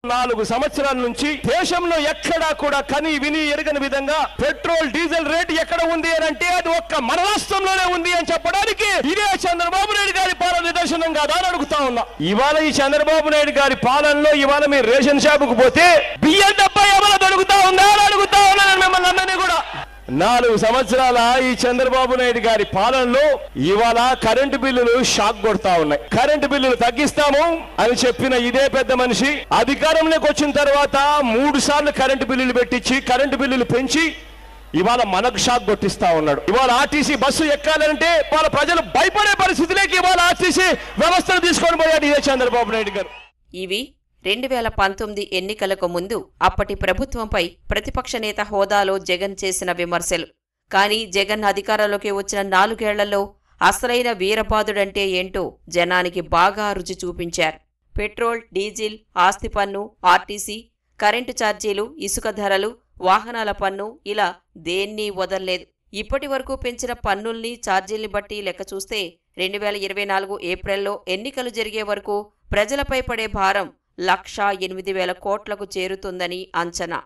నాలుగు సంవత్సరాల నుంచి దేశంలో ఎక్కడా కూడా కని విని ఎరగని విధంగా పెట్రోల్ డీజిల్ రేట్ ఎక్కడ ఉంది అని అంటే అది ఒక్క మన రాష్ట్రంలోనే ఉంది అని చెప్పడానికి ఇదే చంద్రబాబు నాయుడు గారి పాలన నిదర్శనం కాదా అని అడుగుతా ఉన్నా ఇవాళ ఈ చంద్రబాబు నాయుడు గారి పాలనలో ఇవాళ మీరు రేషన్ షాపుకు పోతే బియ్యం డబ్బా ఏమైనా దొరుకుతా ఉందా అని అడుగుతా ఉన్నా నేను మిమ్మల్ని అందరినీ కూడా నాలుగు సంవత్సరాల ఈ చంద్రబాబు నాయుడు గారి పాలనలో ఇవాళ కరెంటు బిల్లులు షాక్ కొడతా ఉన్నాయి కరెంటు బిల్లులు తగ్గిస్తాము అని చెప్పిన ఇదే పెద్ద మనిషి అధికారంలోకి వచ్చిన తర్వాత మూడు సార్లు కరెంటు బిల్లులు పెట్టించి కరెంటు బిల్లులు పెంచి ఇవాళ మనకు షాక్ కొట్టిస్తా ఉన్నాడు ఇవాళ ఆర్టీసీ బస్సు ఎక్కాలంటే వాళ్ళ ప్రజలు భయపడే పరిస్థితిలోకి ఇవాళ ఆర్టీసీ వ్యవస్థను తీసుకొని పోయాడు ఇదే చంద్రబాబు నాయుడు గారు ఇవి రెండు వేల పంతొమ్మిది ఎన్నికలకు ముందు అప్పటి ప్రభుత్వంపై ప్రతిపక్ష నేత హోదాలో జగన్ చేసిన విమర్శలు కానీ జగన్ అధికారంలోకి వచ్చిన నాలుగేళ్లలో అసలైన వీరబాదుడంటే ఏంటో జనానికి బాగా రుచి చూపించారు పెట్రోల్ డీజిల్ ఆస్తి పన్ను ఆర్టీసీ కరెంటు ఛార్జీలు ఇసుక ధరలు వాహనాల పన్ను ఇలా దేన్నీ వదల్లేదు ఇప్పటి వరకు పెంచిన పన్నుల్ని ఛార్జీల్ని బట్టి లెక్క చూస్తే రెండు వేల ఇరవై నాలుగు ఏప్రిల్లో ఎన్నికలు జరిగే వరకు ప్రజలపై పడే భారం లక్షా ఎనిమిది వేల కోట్లకు చేరుతుందని అంచనా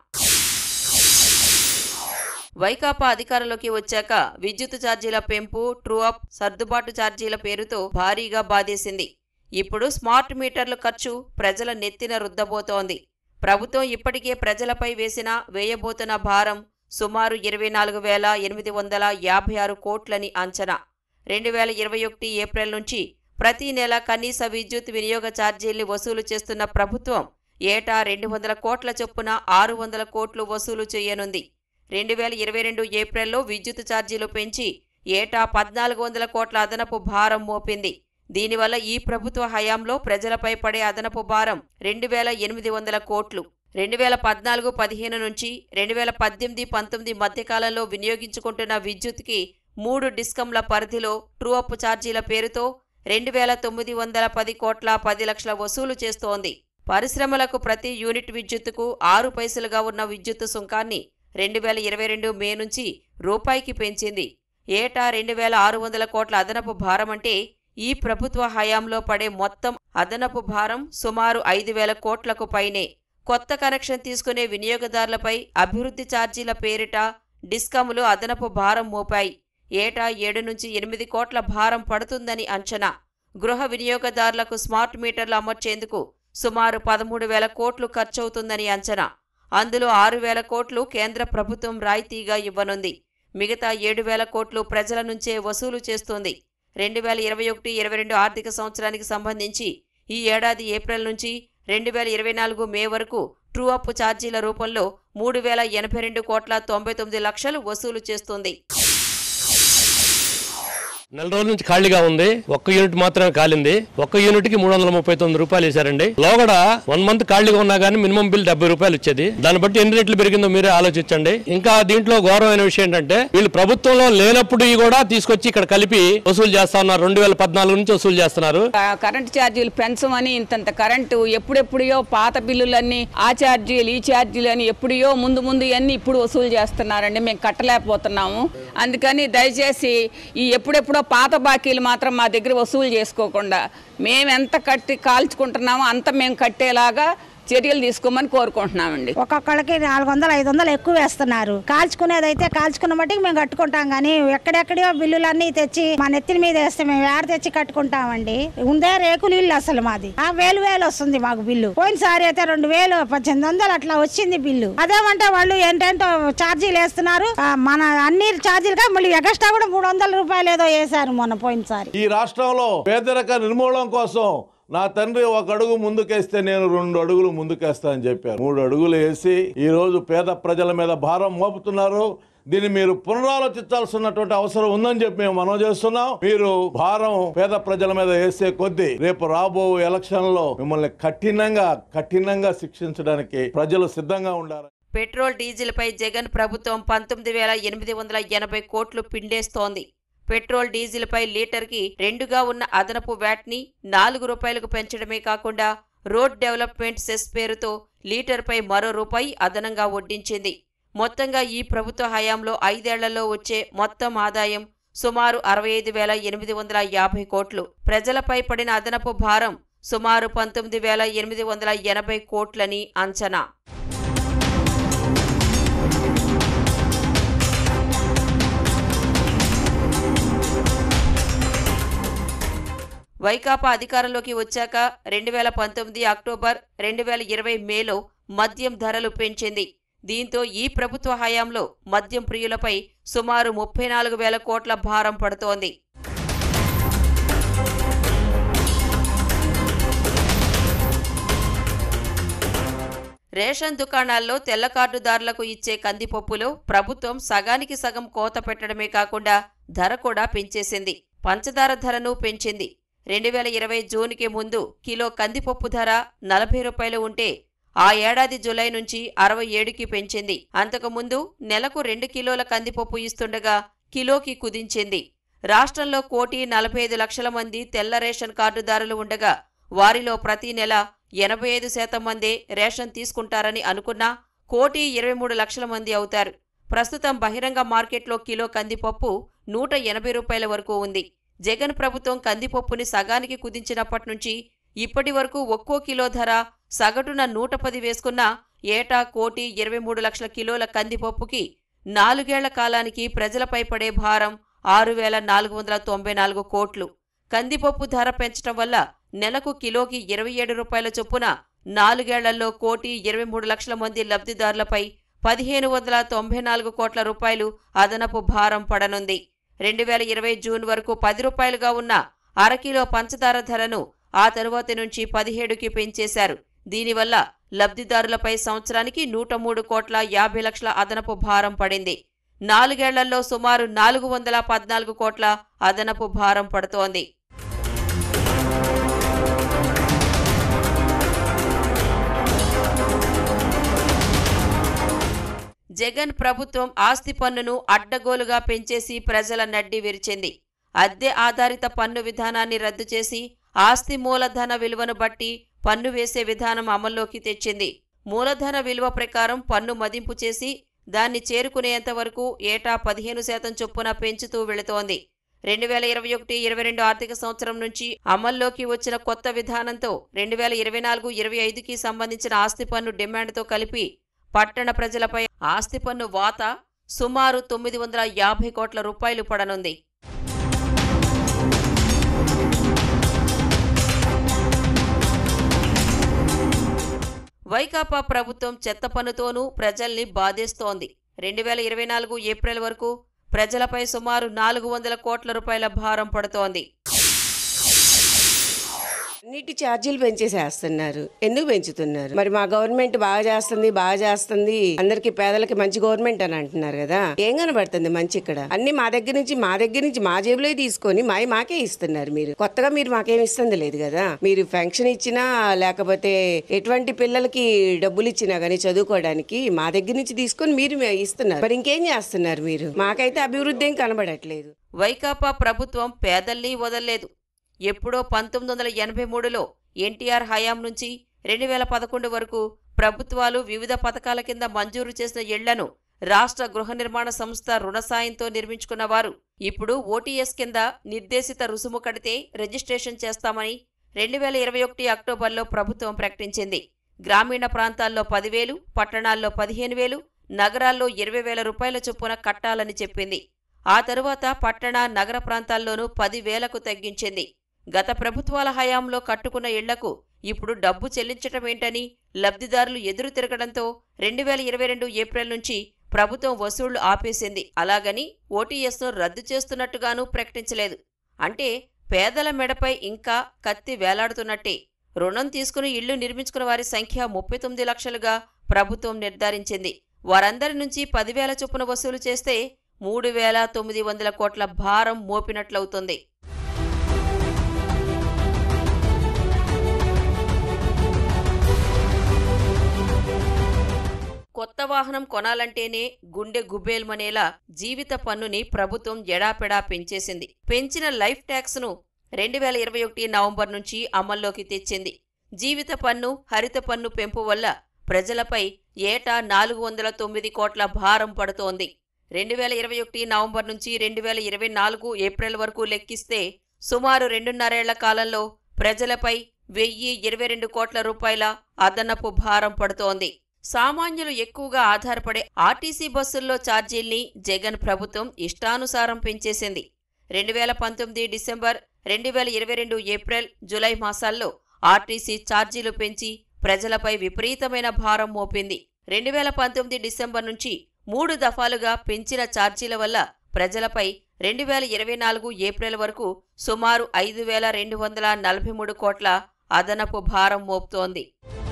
వైకాపా అధికారంలోకి వచ్చాక విద్యుత్ ఛార్జీల పెంపు ట్రూఅప్ సర్దుబాటు ఛార్జీల పేరుతో భారీగా బాధేసింది ఇప్పుడు స్మార్ట్ మీటర్ల ఖర్చు ప్రజల నెత్తిన రుద్దబోతోంది ప్రభుత్వం ఇప్పటికే ప్రజలపై వేసిన వేయబోతున్న భారం సుమారు ఇరవై నాలుగు వేల ఎనిమిది వందల యాభై ఆరు కోట్లని అంచనా రెండు వేల ఇరవై ఒకటి ఏప్రిల్ నుంచి ప్రతి నెల కనీస విద్యుత్ వినియోగ ఛార్జీల్ని వసూలు చేస్తున్న ప్రభుత్వం ఏటా రెండు వందల కోట్ల చొప్పున ఆరు వందల కోట్లు వసూలు చేయనుంది రెండు వేల ఇరవై రెండు ఏప్రిల్లో విద్యుత్ ఛార్జీలు పెంచి ఏటా పద్నాలుగు వందల కోట్ల అదనపు భారం మోపింది దీనివల్ల ఈ ప్రభుత్వ హయాంలో ప్రజలపై పడే అదనపు భారం రెండు వేల ఎనిమిది వందల కోట్లు రెండు వేల పద్నాలుగు పదిహేను నుంచి రెండు వేల పద్దెనిమిది పంతొమ్మిది మధ్యకాలంలో వినియోగించుకుంటున్న విద్యుత్కి మూడు డిస్కంల పరిధిలో ట్రూ అప్ ఛార్జీల పేరుతో రెండు వేల తొమ్మిది వందల పది కోట్ల పది లక్షల వసూలు చేస్తోంది పరిశ్రమలకు ప్రతి యూనిట్ విద్యుత్తుకు ఆరు పైసలుగా ఉన్న విద్యుత్తు సుంకాన్ని రెండు వేల ఇరవై రెండు మే నుంచి రూపాయికి పెంచింది ఏటా రెండు వేల ఆరు వందల కోట్ల అదనపు భారం అంటే ఈ ప్రభుత్వ హయాంలో పడే మొత్తం అదనపు భారం సుమారు ఐదు వేల కోట్లకు పైనే కొత్త కనెక్షన్ తీసుకునే వినియోగదారులపై అభివృద్ధి ఛార్జీల పేరిట డిస్కములు అదనపు భారం మోపాయి ఏటా ఏడు నుంచి ఎనిమిది కోట్ల భారం పడుతుందని అంచనా గృహ వినియోగదారులకు స్మార్ట్ మీటర్లు అమర్చేందుకు సుమారు పదమూడు వేల కోట్లు ఖర్చవుతుందని అంచనా అందులో ఆరు వేల కోట్లు కేంద్ర ప్రభుత్వం రాయితీగా ఇవ్వనుంది మిగతా ఏడు వేల కోట్లు ప్రజల నుంచే వసూలు చేస్తోంది రెండు వేల ఇరవై ఒకటి ఇరవై రెండు ఆర్థిక సంవత్సరానికి సంబంధించి ఈ ఏడాది ఏప్రిల్ నుంచి రెండు వేల ఇరవై నాలుగు మే వరకు ట్రూ అప్ ఛార్జీల రూపంలో మూడు వేల ఎనభై రెండు కోట్ల తొంభై తొమ్మిది లక్షలు వసూలు చేస్తుంది నెల రోజుల నుంచి ఖాళీగా ఉంది ఒక్క యూనిట్ మాత్రమే కాలింది ఒక్క యూనిట్ కి మూడు వందల ముప్పై తొమ్మిది రూపాయలు వేశారండి లోగడ వన్ మంత్ ఖాళీగా ఉన్నా కానీ మినిమం బిల్ డెబ్బై రూపాయలు వచ్చేది దాన్ని బట్టి ఎన్ని రెట్లు పెరిగిందో మీరే ఆలోచించండి ఇంకా దీంట్లో గౌరవమైన విషయం ఏంటంటే వీళ్ళు ప్రభుత్వంలో లేనప్పుడు కూడా తీసుకొచ్చి ఇక్కడ కలిపి వసూలు చేస్తా ఉన్నారు రెండు వేల పద్నాలుగు నుంచి వసూలు చేస్తున్నారు ఆ కరెంటు ఛార్జీలు పెంచమని ఇంతంత కరెంటు ఎప్పుడెప్పుడో పాత బిల్లులన్నీ ఆ ఛార్జీలు ఈ ఛార్జీలు అని ఎప్పుడో ముందు ముందు అన్ని ఇప్పుడు వసూలు చేస్తున్నారండి మేము కట్టలేకపోతున్నాము అందుకని దయచేసి ఈ ఎప్పుడెప్పుడో పాత బాకీలు మాత్రం మా దగ్గర వసూలు చేసుకోకుండా మేము ఎంత కట్టి కాల్చుకుంటున్నామో అంత మేము కట్టేలాగా చర్యలు తీసుకోమని కోరుకుంటున్నామండి ఒక్కొక్కళ్ళకి నాలుగు వందలు ఐదు వందలు ఎక్కువ వేస్తున్నారు కాల్చుకునేది అయితే కాల్చుకున్న మట్టికి మేము కట్టుకుంటాం కానీ ఎక్కడెక్కడో బిల్లులన్నీ తెచ్చి మా నెత్తిన మీద వేస్తే మేము ఏడ తెచ్చి కట్టుకుంటామండి ఉందే రేకులు ఇల్లు అసలు మాది ఆ వేలు వేలు వస్తుంది మాకు బిల్లు పోయినసారి అయితే రెండు వేలు పద్దెనిమిది వందలు అట్లా వచ్చింది బిల్లు అదేమంటే వాళ్ళు ఏంటంటే ఛార్జీలు వేస్తున్నారు ఆ, మన అన్ని ఛార్జీలుగా మళ్ళీ ఎగస్ట్రా కూడా మూడు వందల రూపాయలు ఏదో వేశారు మొన్న పోయినసారి ఈ రాష్ట్రంలో పేదరిక నిర్మూలన కోసం నా తండ్రి ఒక అడుగు ముందుకేస్తే నేను రెండు అడుగులు ముందుకేస్తా అని చెప్పారు మూడు అడుగులు వేసి ఈ రోజు పేద ప్రజల మీద భారం మోపుతున్నారు దీన్ని మీరు పునరాలోచించాల్సినటువంటి అవసరం ఉందని చెప్పి మేము మనం చేస్తున్నాం మీరు భారం పేద ప్రజల మీద వేసే కొద్దీ రేపు రాబో ఎలక్షన్ లో మిమ్మల్ని కఠినంగా కఠినంగా శిక్షించడానికి ప్రజలు సిద్ధంగా ఉండాలి పెట్రోల్ డీజిల్పై జగన్ ప్రభుత్వం పంతొమ్మిది వేల ఎనిమిది వందల ఎనభై కోట్లు పిండేస్తోంది పెట్రోల్ డీజిల్పై లీటర్కి రెండుగా ఉన్న అదనపు వ్యాట్ని నాలుగు రూపాయలకు పెంచడమే కాకుండా రోడ్ డెవలప్మెంట్ సెస్ పేరుతో లీటర్పై మరో రూపాయి అదనంగా వడ్డించింది మొత్తంగా ఈ ప్రభుత్వ హయాంలో ఐదేళ్లలో వచ్చే మొత్తం ఆదాయం సుమారు అరవై ఐదు వేల ఎనిమిది వందల యాభై కోట్లు ప్రజలపై పడిన అదనపు భారం సుమారు పంతొమ్మిది వేల ఎనిమిది వందల ఎనభై కోట్లని అంచనా వైకాపా అధికారంలోకి వచ్చాక రెండు వేల పంతొమ్మిది అక్టోబర్ రెండు వేల ఇరవై మేలో మద్యం ధరలు పెంచింది దీంతో ఈ ప్రభుత్వ హయాంలో మద్యం ప్రియులపై సుమారు ముప్పై నాలుగు వేల కోట్ల భారం పడుతోంది రేషన్ దుకాణాల్లో తెల్ల కార్డుదారులకు ఇచ్చే కందిపప్పులో ప్రభుత్వం సగానికి సగం కోత పెట్టడమే కాకుండా ధర కూడా పెంచేసింది పంచదార ధరను పెంచింది రెండు వేల ఇరవై జూన్కి ముందు కిలో కందిపప్పు ధర నలభై రూపాయలు ఉంటే ఆ ఏడాది జులై నుంచి అరవై ఏడుకి పెంచింది అంతకుముందు నెలకు రెండు కిలోల కందిపప్పు ఇస్తుండగా కిలోకి కుదించింది రాష్ట్రంలో కోటి నలభై ఐదు లక్షల మంది తెల్ల రేషన్ కార్డుదారులు ఉండగా వారిలో ప్రతి నెల ఎనభై ఐదు శాతం మందే రేషన్ తీసుకుంటారని అనుకున్నా కోటి ఇరవై మూడు లక్షల మంది అవుతారు ప్రస్తుతం బహిరంగ మార్కెట్లో కిలో కందిపప్పు నూట ఎనభై రూపాయల వరకు ఉంది జగన్ ప్రభుత్వం కందిపప్పుని సగానికి కుదించినప్పటి నుంచి ఇప్పటి వరకు ఒక్కో కిలో ధర సగటున నూట పది వేసుకున్నా ఏటా కోటి ఇరవై మూడు లక్షల కిలోల కందిపప్పుకి నాలుగేళ్ల కాలానికి ప్రజలపై పడే భారం ఆరు వేల నాలుగు వందల తొంభై నాలుగు కోట్లు కందిపప్పు ధర పెంచడం వల్ల నెలకు కిలోకి ఇరవై ఏడు రూపాయల చొప్పున నాలుగేళ్లలో కోటి ఇరవై మూడు లక్షల మంది లబ్ధిదారులపై పదిహేను వందల తొంభై నాలుగు కోట్ల రూపాయలు అదనపు భారం పడనుంది రెండు వేల ఇరవై జూన్ వరకు పది రూపాయలుగా ఉన్న అరకిలో పంచదార ధరను ఆ తరువాతి నుంచి పదిహేడుకి పెంచేశారు దీనివల్ల లబ్ధిదారులపై సంవత్సరానికి నూట మూడు కోట్ల యాభై లక్షల అదనపు భారం పడింది నాలుగేళ్లలో సుమారు నాలుగు వందల పద్నాలుగు కోట్ల అదనపు భారం పడుతోంది జగన్ ప్రభుత్వం ఆస్తి పన్నును అడ్డగోలుగా పెంచేసి ప్రజల నడ్డి విరిచింది అద్దె ఆధారిత పన్ను విధానాన్ని రద్దు చేసి ఆస్తి మూలధన విలువను బట్టి పన్ను వేసే విధానం అమల్లోకి తెచ్చింది మూలధన విలువ ప్రకారం పన్ను మదింపు చేసి దాన్ని చేరుకునేంత వరకు ఏటా పదిహేను శాతం చొప్పున పెంచుతూ వెళుతోంది రెండు వేల ఇరవై ఒకటి ఇరవై రెండు ఆర్థిక సంవత్సరం నుంచి అమల్లోకి వచ్చిన కొత్త విధానంతో రెండు వేల ఇరవై నాలుగు ఇరవై ఐదుకి సంబంధించిన ఆస్తి పన్ను డిమాండ్తో కలిపి పట్టణ ప్రజలపై ఆస్తి పన్ను వాత సుమారు తొమ్మిది వందల యాభై కోట్ల రూపాయలు పడనుంది వైకాపా ప్రభుత్వం చెత్త పన్నుతోనూ ప్రజల్ని బాధేస్తోంది రెండు వేల ఇరవై నాలుగు ఏప్రిల్ వరకు ప్రజలపై సుమారు నాలుగు వందల కోట్ల రూపాయల భారం పడుతోంది అన్నిటి ఛార్జీలు పెంచేసేస్తున్నారు ఎందుకు పెంచుతున్నారు మరి మా గవర్నమెంట్ బాగా చేస్తుంది బాగా చేస్తుంది అందరికి పేదలకి మంచి గవర్నమెంట్ అని అంటున్నారు కదా ఏం కనబడుతుంది మంచి ఇక్కడ అన్ని మా దగ్గర నుంచి మా దగ్గర నుంచి మా జేబులో తీసుకొని మావి మాకే ఇస్తున్నారు మీరు కొత్తగా మీరు మాకేం ఇస్తుంది లేదు కదా మీరు పెన్షన్ ఇచ్చినా లేకపోతే ఎటువంటి పిల్లలకి డబ్బులు ఇచ్చినా గానీ చదువుకోవడానికి మా దగ్గర నుంచి తీసుకొని మీరు మే- ఇస్తున్నారు మరి ఇంకేం చేస్తున్నారు మీరు మాకైతే అభివృద్ధి ఏం కనబడట్లేదు వైకాపా ప్రభుత్వం పేదల్ని వదల్లేదు ఎప్పుడో పంతొమ్మిది వందల ఎనభై మూడులో ఎన్టీఆర్ హయాం నుంచి రెండు వేల పదకొండు వరకు ప్రభుత్వాలు వివిధ పథకాల కింద మంజూరు చేసిన ఇళ్లను రాష్ట్ర గృహ నిర్మాణ సంస్థ రుణ సాయంతో నిర్మించుకున్నవారు ఇప్పుడు ఓటీఎస్ కింద నిర్దేశిత రుసుము కడితే రిజిస్ట్రేషన్ చేస్తామని రెండు వేల ఇరవై ఒకటి అక్టోబర్లో ప్రభుత్వం ప్రకటించింది గ్రామీణ ప్రాంతాల్లో పదివేలు పట్టణాల్లో పదిహేను వేలు నగరాల్లో ఇరవై వేల రూపాయల చొప్పున కట్టాలని చెప్పింది ఆ తరువాత పట్టణ నగర ప్రాంతాల్లోనూ పదివేలకు తగ్గించింది గత ప్రభుత్వాల హయాంలో కట్టుకున్న ఇళ్లకు ఇప్పుడు డబ్బు చెల్లించటమేంటని లబ్ధిదారులు ఎదురు తిరగడంతో రెండు వేల ఇరవై రెండు ఏప్రిల్ నుంచి ప్రభుత్వం వసూళ్లు ఆపేసింది అలాగని ఓటీఎస్ను రద్దు చేస్తున్నట్టుగానూ ప్రకటించలేదు అంటే పేదల మెడపై ఇంకా కత్తి వేలాడుతున్నట్టే రుణం తీసుకుని ఇళ్లు నిర్మించుకున్న వారి సంఖ్య ముప్పై తొమ్మిది లక్షలుగా ప్రభుత్వం నిర్ధారించింది వారందరి నుంచి పదివేల చొప్పున వసూలు చేస్తే మూడు వేల తొమ్మిది వందల కోట్ల భారం మోపినట్లవుతుంది కొత్త వాహనం కొనాలంటేనే గుండె గుబేల్మనేలా జీవిత పన్నుని ప్రభుత్వం ఎడాపెడా పెంచేసింది పెంచిన లైఫ్ ట్యాక్స్ను రెండు వేల ఇరవై ఒకటి నవంబర్ నుంచి అమల్లోకి తెచ్చింది జీవిత పన్ను హరిత పన్ను పెంపు వల్ల ప్రజలపై ఏటా నాలుగు వందల తొమ్మిది కోట్ల భారం పడుతోంది రెండు వేల ఇరవై ఒకటి నవంబర్ నుంచి రెండు వేల ఇరవై నాలుగు ఏప్రిల్ వరకు లెక్కిస్తే సుమారు రెండున్నరేళ్ల కాలంలో ప్రజలపై వెయ్యి ఇరవై రెండు కోట్ల రూపాయల అదనపు భారం పడుతోంది సామాన్యులు ఎక్కువగా ఆధారపడే ఆర్టీసీ బస్సుల్లో ఛార్జీల్ని జగన్ ప్రభుత్వం ఇష్టానుసారం పెంచేసింది రెండు వేల పంతొమ్మిది డిసెంబర్ రెండు వేల ఇరవై రెండు ఏప్రిల్ జులై మాసాల్లో ఆర్టీసీ ఛార్జీలు పెంచి ప్రజలపై విపరీతమైన భారం మోపింది రెండు వేల పంతొమ్మిది డిసెంబర్ నుంచి మూడు దఫాలుగా పెంచిన ఛార్జీల వల్ల ప్రజలపై రెండు వేల ఇరవై నాలుగు ఏప్రిల్ వరకు సుమారు ఐదు వేల రెండు వందల నలభై మూడు కోట్ల అదనపు భారం మోపుతోంది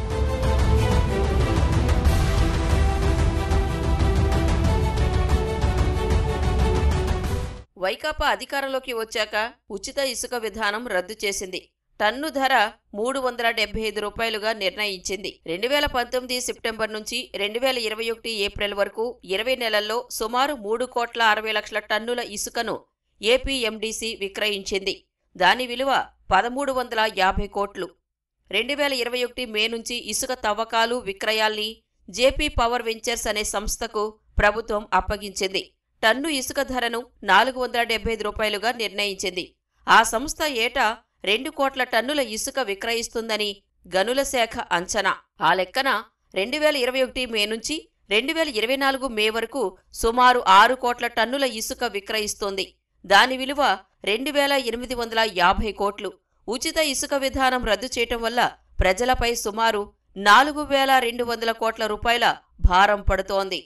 వైకాపా అధికారంలోకి వచ్చాక ఉచిత ఇసుక విధానం రద్దు చేసింది టన్ను ధర మూడు వందల డెబ్బై ఐదు రూపాయలుగా నిర్ణయించింది రెండు వేల పంతొమ్మిది సెప్టెంబర్ నుంచి రెండు వేల ఇరవై ఒకటి ఏప్రిల్ వరకు ఇరవై నెలల్లో సుమారు మూడు కోట్ల అరవై లక్షల టన్నుల ఇసుకను ఏపీఎండీసీ విక్రయించింది దాని విలువ పదమూడు వందల యాభై కోట్లు రెండు వేల ఇరవై ఒకటి మే నుంచి ఇసుక తవ్వకాలు విక్రయాల్ని జేపీ పవర్ వెంచర్స్ అనే సంస్థకు ప్రభుత్వం అప్పగించింది టన్ను ఇసుక ధరను నాలుగు వందల డెబ్బై ఐదు రూపాయలుగా నిర్ణయించింది ఆ సంస్థ ఏటా రెండు కోట్ల టన్నుల ఇసుక విక్రయిస్తుందని గనుల శాఖ అంచనా ఆ లెక్కన రెండు వేల ఇరవై ఒకటి మే నుంచి రెండు వేల ఇరవై నాలుగు మే వరకు సుమారు ఆరు కోట్ల టన్నుల ఇసుక విక్రయిస్తోంది దాని విలువ రెండు వేల ఎనిమిది వందల యాభై కోట్లు ఉచిత ఇసుక విధానం రద్దు చేయటం వల్ల ప్రజలపై సుమారు నాలుగు వేల రెండు వందల కోట్ల రూపాయల భారం పడుతోంది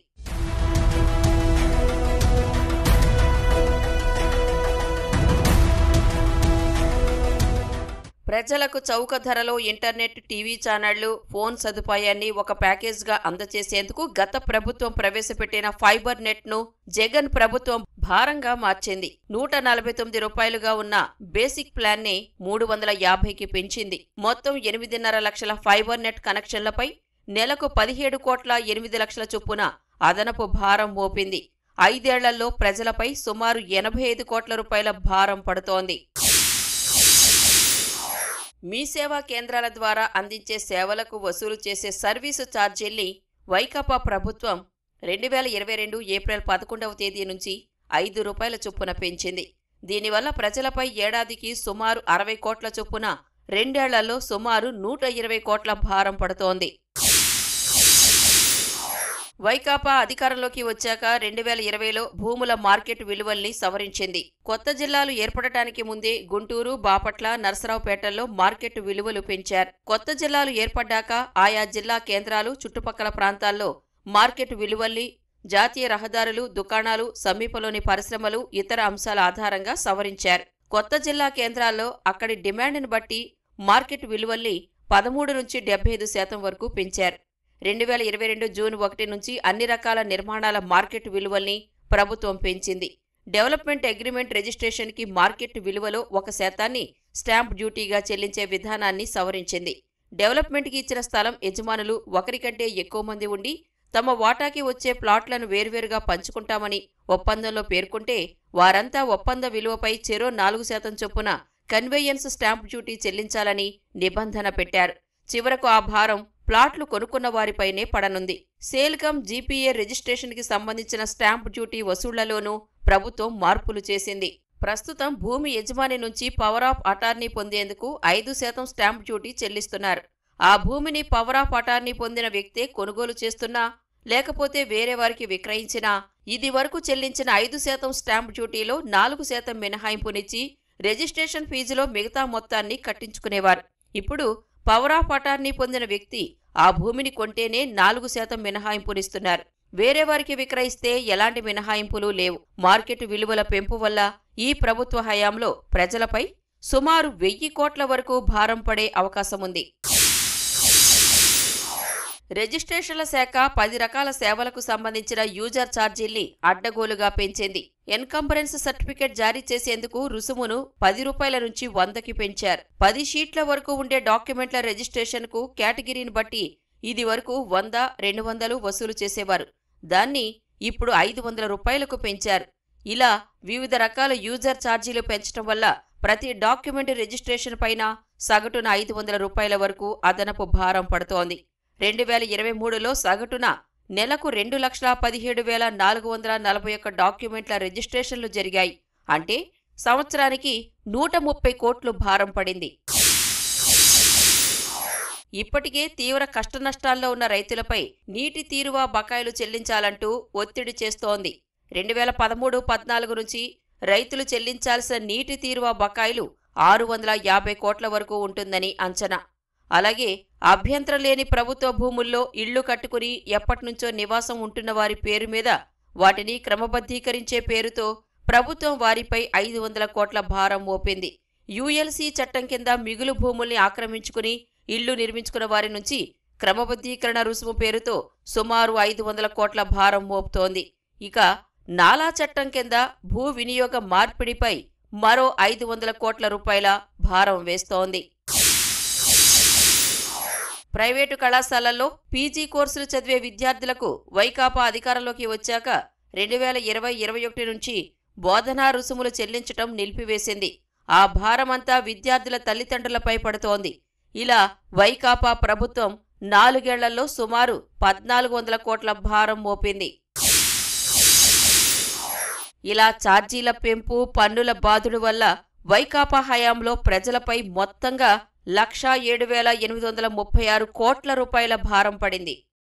ప్రజలకు చౌక ధరలో ఇంటర్నెట్ టీవీ ఛానళ్లు ఫోన్ సదుపాయాన్ని ఒక ప్యాకేజ్గా అందజేసేందుకు గత ప్రభుత్వం ప్రవేశపెట్టిన ఫైబర్ నెట్ను జగన్ ప్రభుత్వం భారంగా మార్చింది నూట నలభై తొమ్మిది రూపాయలుగా ఉన్న బేసిక్ ప్లాన్ని మూడు వందల యాభైకి పెంచింది మొత్తం ఎనిమిదిన్నర లక్షల ఫైబర్ నెట్ కనెక్షన్లపై నెలకు పదిహేడు కోట్ల ఎనిమిది లక్షల చొప్పున అదనపు భారం మోపింది ఐదేళ్లలో ప్రజలపై సుమారు ఎనభై ఐదు కోట్ల రూపాయల భారం పడుతోంది మీ సేవా కేంద్రాల ద్వారా అందించే సేవలకు వసూలు చేసే సర్వీసు ఛార్జీల్ని వైకాపా ప్రభుత్వం రెండు వేల ఇరవై రెండు ఏప్రిల్ పదకొండవ తేదీ నుంచి ఐదు రూపాయల చొప్పున పెంచింది దీనివల్ల ప్రజలపై ఏడాదికి సుమారు అరవై కోట్ల చొప్పున రెండేళ్లలో సుమారు నూట ఇరవై కోట్ల భారం పడుతోంది వైకాపా అధికారంలోకి వచ్చాక రెండు వేల ఇరవైలో భూముల మార్కెట్ విలువల్ని సవరించింది కొత్త జిల్లాలు ఏర్పడటానికి ముందే గుంటూరు బాపట్ల నరసరావుపేటల్లో మార్కెట్ విలువలు పెంచారు కొత్త జిల్లాలు ఏర్పడ్డాక ఆయా జిల్లా కేంద్రాలు చుట్టుపక్కల ప్రాంతాల్లో మార్కెట్ విలువల్ని జాతీయ రహదారులు దుకాణాలు సమీపంలోని పరిశ్రమలు ఇతర అంశాల ఆధారంగా సవరించారు కొత్త జిల్లా కేంద్రాల్లో అక్కడి డిమాండ్ని బట్టి మార్కెట్ విలువల్ని పదమూడు నుంచి డెబ్బై ఐదు శాతం వరకు పెంచారు రెండు వేల ఇరవై రెండు జూన్ ఒకటి నుంచి అన్ని రకాల నిర్మాణాల మార్కెట్ విలువల్ని ప్రభుత్వం పెంచింది డెవలప్మెంట్ అగ్రిమెంట్ రిజిస్ట్రేషన్కి మార్కెట్ విలువలో ఒక శాతాన్ని స్టాంప్ డ్యూటీగా చెల్లించే విధానాన్ని సవరించింది డెవలప్మెంట్కి ఇచ్చిన స్థలం యజమానులు ఒకరికంటే ఎక్కువ మంది ఉండి తమ వాటాకి వచ్చే ప్లాట్లను వేర్వేరుగా పంచుకుంటామని ఒప్పందంలో పేర్కొంటే వారంతా ఒప్పంద విలువపై చెరో నాలుగు శాతం చొప్పున కన్వేయన్స్ స్టాంప్ డ్యూటీ చెల్లించాలని నిబంధన పెట్టారు చివరకు ఆ భారం ప్లాట్లు కొనుక్కున్న వారిపైనే పడనుంది సేల్కమ్ జీపీఏ రిజిస్ట్రేషన్కి సంబంధించిన స్టాంప్ డ్యూటీ వసూళ్లలోనూ ప్రభుత్వం మార్పులు చేసింది ప్రస్తుతం భూమి యజమాని నుంచి పవర్ ఆఫ్ అటార్నీ పొందేందుకు ఐదు శాతం స్టాంప్ డ్యూటీ చెల్లిస్తున్నారు ఆ భూమిని పవర్ ఆఫ్ అటార్నీ పొందిన వ్యక్తే కొనుగోలు చేస్తున్నా లేకపోతే వేరే వారికి విక్రయించినా ఇది వరకు చెల్లించిన ఐదు శాతం స్టాంప్ డ్యూటీలో నాలుగు శాతం మినహాయింపునిచ్చి రిజిస్ట్రేషన్ ఫీజులో మిగతా మొత్తాన్ని కట్టించుకునేవారు ఇప్పుడు పవర్ ఆఫ్ అటార్నీ పొందిన వ్యక్తి ఆ భూమిని కొంటేనే నాలుగు శాతం మినహాయింపునిస్తున్నారు వేరే వారికి విక్రయిస్తే ఎలాంటి మినహాయింపులు లేవు మార్కెట్ విలువల పెంపు వల్ల ఈ ప్రభుత్వ హయాంలో ప్రజలపై సుమారు వెయ్యి కోట్ల వరకు భారం పడే అవకాశముంది రిజిస్ట్రేషన్ల శాఖ పది రకాల సేవలకు సంబంధించిన యూజర్ ఛార్జీల్ని అడ్డగోలుగా పెంచింది ఎన్కంబరెన్స్ సర్టిఫికెట్ జారీ చేసేందుకు రుసుమును పది రూపాయల నుంచి వందకి పెంచారు పది షీట్ల వరకు ఉండే డాక్యుమెంట్ల రిజిస్ట్రేషన్కు కేటగిరీని బట్టి ఇది వరకు వంద రెండు వందలు వసూలు చేసేవారు దాన్ని ఇప్పుడు ఐదు వందల రూపాయలకు పెంచారు ఇలా వివిధ రకాల యూజర్ ఛార్జీలు పెంచడం వల్ల ప్రతి డాక్యుమెంట్ రిజిస్ట్రేషన్ పైన సగటున ఐదు వందల రూపాయల వరకు అదనపు భారం పడుతోంది రెండు వేల ఇరవై మూడులో సగటున నెలకు రెండు లక్షల పదిహేడు వేల నాలుగు వందల నలభై ఒక్క డాక్యుమెంట్ల రిజిస్ట్రేషన్లు జరిగాయి అంటే సంవత్సరానికి నూట ముప్పై కోట్లు భారం పడింది ఇప్పటికే తీవ్ర కష్టనష్టాల్లో ఉన్న రైతులపై నీటి తీరువా బకాయిలు చెల్లించాలంటూ ఒత్తిడి చేస్తోంది రెండు వేల పదమూడు పద్నాలుగు నుంచి రైతులు చెల్లించాల్సిన నీటి తీరువా బకాయిలు ఆరు వందల యాభై కోట్ల వరకు ఉంటుందని అంచనా అలాగే అభ్యంతరం లేని ప్రభుత్వ భూముల్లో ఇళ్లు కట్టుకుని ఎప్పటినుంచో నివాసం ఉంటున్న వారి పేరు మీద వాటిని క్రమబద్ధీకరించే పేరుతో ప్రభుత్వం వారిపై ఐదు వందల కోట్ల భారం మోపింది యుఎల్సీ చట్టం కింద మిగులు భూముల్ని ఆక్రమించుకుని ఇళ్లు నిర్మించుకున్న వారి నుంచి క్రమబద్ధీకరణ రుసుము పేరుతో సుమారు ఐదు వందల కోట్ల భారం మోపుతోంది ఇక నాలా చట్టం కింద భూ వినియోగ మార్పిడిపై మరో ఐదు వందల కోట్ల రూపాయల భారం వేస్తోంది ప్రైవేటు కళాశాలల్లో పీజీ కోర్సులు చదివే విద్యార్థులకు వైకాపా అధికారంలోకి వచ్చాక రెండు వేల ఇరవై ఇరవై ఒకటి నుంచి బోధనా రుసుములు చెల్లించటం నిలిపివేసింది ఆ భారమంతా విద్యార్థుల తల్లిదండ్రులపై పడుతోంది ఇలా వైకాపా ప్రభుత్వం నాలుగేళ్లలో సుమారు పద్నాలుగు వందల కోట్ల భారం మోపింది ఇలా ఛార్జీల పెంపు పన్నుల బాధుడు వల్ల వైకాపా హయాంలో ప్రజలపై మొత్తంగా లక్షా ఏడు వేల ఎనిమిది వందల ముప్పై ఆరు కోట్ల రూపాయల భారం పడింది